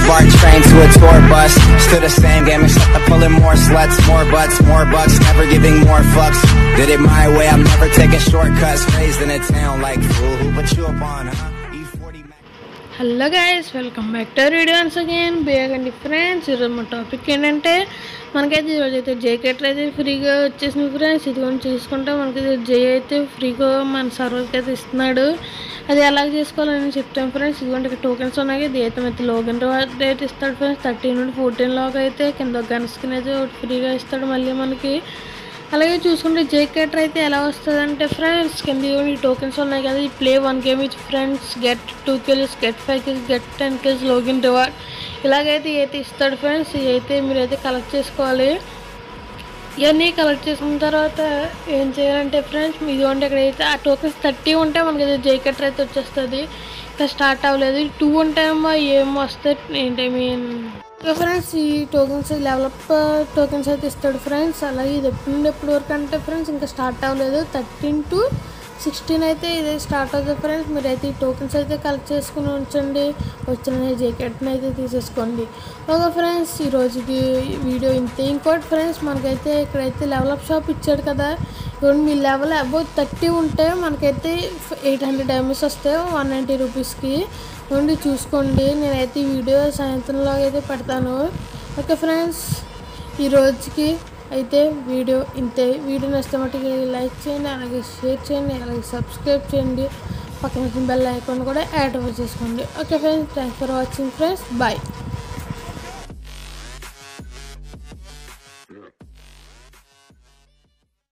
BART train to a tour bus. Still the same game, except I'm pulling more sluts, more butts, more bucks, never giving more fucks. Did it my way, I'm never taking shortcuts. Raised in a town like fool, who put you up on, huh? E40 Mac- hello guys welcome back to videos again బేగండి friends ఈరోజు మా topic ఏంటంటే మనకైతే ఈరోజు అయితే జేకెట్లు అయితే ఫ్రీగా వచ్చేసింది ఫ్రెండ్స్ ఇదిగోండి చూసుకుంటే మనకి జే అయితే ఫ్రీగా మన సర్వర్కి అయితే ఇస్తున్నాడు అది ఎలా చేసుకోవాలని చెప్తాను ఫ్రెండ్స్ ఇదిగోండి ఇక్కడ టోకెన్స్ ఉన్నాయి ఇది అయితే అయితే లోగిన్ రివార్డ్ అయితే ఇస్తాడు ఫ్రెండ్స్ థర్టీన్ నుండి ఫోర్టీన్ లోగా అయితే కింద గన్ స్కిన్ అయితే ఒకటి ఫ్రీగా ఇస్తాడు మళ్ళీ మనకి అలాగే చూసుకుంటే జేకెటర్ అయితే ఎలా వస్తుంది అంటే ఫ్రెండ్స్ కింద ఈ టోకెన్స్ ఉన్నాయి కదా ఈ play one game with friends get two kills get five kills get ten kills login reward ఇలాగైతే అయితే ఇస్తాడు ఫ్రెండ్స్ ఇవైతే మీరైతే కలెక్ట్ చేసుకోవాలి ఇవన్నీ కలెక్ట్ చేసుకున్న తర్వాత ఏం చేయాలంటే ఫ్రెండ్స్ ఇదిగోండి ఇక్కడైతే ఆ టోకెన్స్ థర్టీ ఉంటే మనకి అయితే జేకెటర్ అయితే వచ్చేస్తుంది ఇంకా స్టార్ట్ అవ్వలేదు టూ ఉంటే ఏమో ఏమో వస్తాయి ఏంటి ఐ మీన్ ఓకే ఫ్రెండ్స్ ఈ టోకెన్స్ లెవలప్ టోకెన్స్ అయితే ఇస్తాడు ఫ్రెండ్స్ అలాగే ఇది ఎప్పుడు నుండి ఎప్పటి వరకు అంటే ఫ్రెండ్స్ ఇంకా స్టార్ట్ అవ్వలేదు థర్టీన్ టు సిక్స్టీన్ అయితే ఇది స్టార్ట్ అవుతుంది ఫ్రెండ్స్ మీరైతే ఈ టోకెన్స్ అయితే కలెక్ట్ చేసుకుని ఉంచండి వచ్చిన జాకెట్ని అయితే తీసేసుకోండి ఓకే ఫ్రెండ్స్ ఈ రోజుకి వీడియో ఇంతే ఇంకోటి ఫ్రెండ్స్ మనకైతే ఇక్కడైతే లెవలప్ షాప్ ఇచ్చాడు కదా ఇప్పుడు మీ లెవెల్ అబౌవ్ థర్టీ ఉంటే మనకైతే ఎయిట్ హండ్రెడ్ ఎంఎస్ వస్తాయి వన్ నైంటీ రూపీస్కి ఉండి చూసుకోండి నేనైతే ఈ వీడియో సాయంత్రంలో అయితే పెడతాను ఓకే ఫ్రెండ్స్ ఈ రోజుకి అయితే వీడియో ఇంతే వీడియో నచ్చితే మట్టుకు లైక్ చేయండి అలాగే షేర్ చేయండి అలాగే సబ్స్క్రైబ్ చేయండి పక్కన బెల్ ఐకాన్ కూడా యాడ్ చేసుకోండి okay friends thanks for watching friends bye